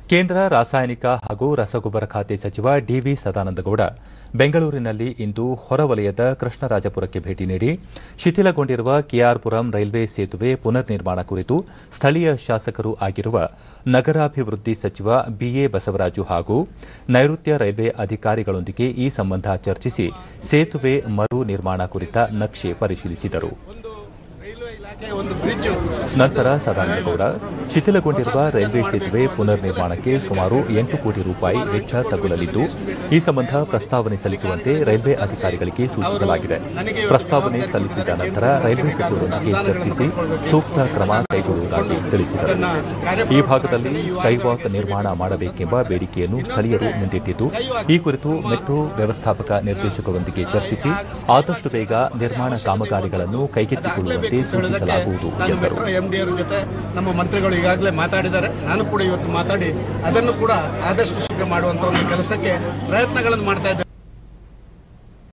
ಕೇಂದ್ರ ರಾಸಾಯನಿಕ ಹಾಗೂ ರಸಗೊಬ್ಬರ ಖಾತೆ ಸಚಿವ ಡಿವಿ ಸದಾನಂದಗೌಡ ಬೆಂಗಳೂರಿನಲ್ಲಿ ಇಂದು ಹೊರವಲಯದ ಕೃಷ್ಣರಾಜಪುರಕ್ಕೆ ಭೇಟಿ ನೀಡಿ ಶಿಥಿಲಗೊಂಡಿರುವ ಕೆಆರ್ಪುರಂ ರೈಲ್ವೆ ಸೇತುವೆ ಪುನರ್ ನಿರ್ಮಾಣ ಕುರಿತು ಸ್ಥಳೀಯ ಶಾಸಕರೂ ಆಗಿರುವ ನಗರಾಭಿವೃದ್ಧಿ ಸಚಿವ ಬಿಎ ಬಸವರಾಜು ಹಾಗೂ ನೈಋತ್ಯ ರೈಲ್ವೆ ಅಧಿಕಾರಿಗಳೊಂದಿಗೆ ಈ ಸಂಬಂಧ ಚರ್ಚಿಸಿ ಸೇತುವೆ ಮರು ನಿರ್ಮಾಣ ಕುರಿತ ನಕ್ಷೆ ಪರಿಶೀಲಿಸಿದರು ನಂತರ ಸದಾನಂದಗೌಡ ಶಿಥಿಲಗೊಂಡಿರುವ ರೈಲ್ವೆ ಸೇತುವೆ ಪುನರ್ ನಿರ್ಮಾಣಕ್ಕೆ ಸುಮಾರು ಎಂಟು ಕೋಟಿ ರೂಪಾಯಿ ವೆಚ್ಚ ತಗುಲಲಿದ್ದು ಈ ಸಂಬಂಧ ಪ್ರಸ್ತಾವನೆ ಸಲ್ಲಿಸುವಂತೆ ರೈಲ್ವೆ ಅಧಿಕಾರಿಗಳಿಗೆ ಸೂಚಿಸಲಾಗಿದೆ ಪ್ರಸ್ತಾವನೆ ಸಲ್ಲಿಸಿದ ನಂತರ ರೈಲ್ವೆ ಸಚಿವರೊಂದಿಗೆ ಚರ್ಚಿಸಿ ಸೂಕ್ತ ಕ್ರಮ ಕೈಗೊಳ್ಳುವುದಾಗಿ ತಿಳಿಸಿದರು ಈ ಭಾಗದಲ್ಲಿ ಸ್ಕೈವಾಕ್ ನಿರ್ಮಾಣ ಮಾಡಬೇಕೆಂಬ ಬೇಡಿಕೆಯನ್ನು ಸ್ಥಳೀಯರು ಮುಂದಿಟ್ಟಿದ್ದು ಈ ಕುರಿತು ಮೆಟ್ರೋ ವ್ಯವಸ್ಥಾಪಕ ನಿರ್ದೇಶಕರೊಂದಿಗೆ ಚರ್ಚಿಸಿ ಆದಷ್ಟು ಬೇಗ ನಿರ್ಮಾಣ ಕಾಮಗಾರಿಗಳನ್ನು ಕೈಗೆತ್ತಿಕೊಳ್ಳುವಂತೆ ಸೂಚಿಸಲಾಗುವುದು ಎಂದರು ಎಂಡಿಆರ್ ಜೊತೆ ನಮ್ಮ ಮಂತ್ರಿಗಳು ಈಗಾಗಲೇ ಮಾತಾಡಿದ್ದಾರೆ ನಾನು ಕೂಡ ಇವತ್ತು ಮಾತಾಡಿ ಅದನ್ನು ಕೂಡ ಆದಷ್ಟು ಶೀಘ್ರ ಮಾಡುವಂತ ಒಂದು ಕೆಲಸಕ್ಕೆ ಪ್ರಯತ್ನಗಳನ್ನು ಮಾಡ್ತಾ ಇದ್ದೇನೆ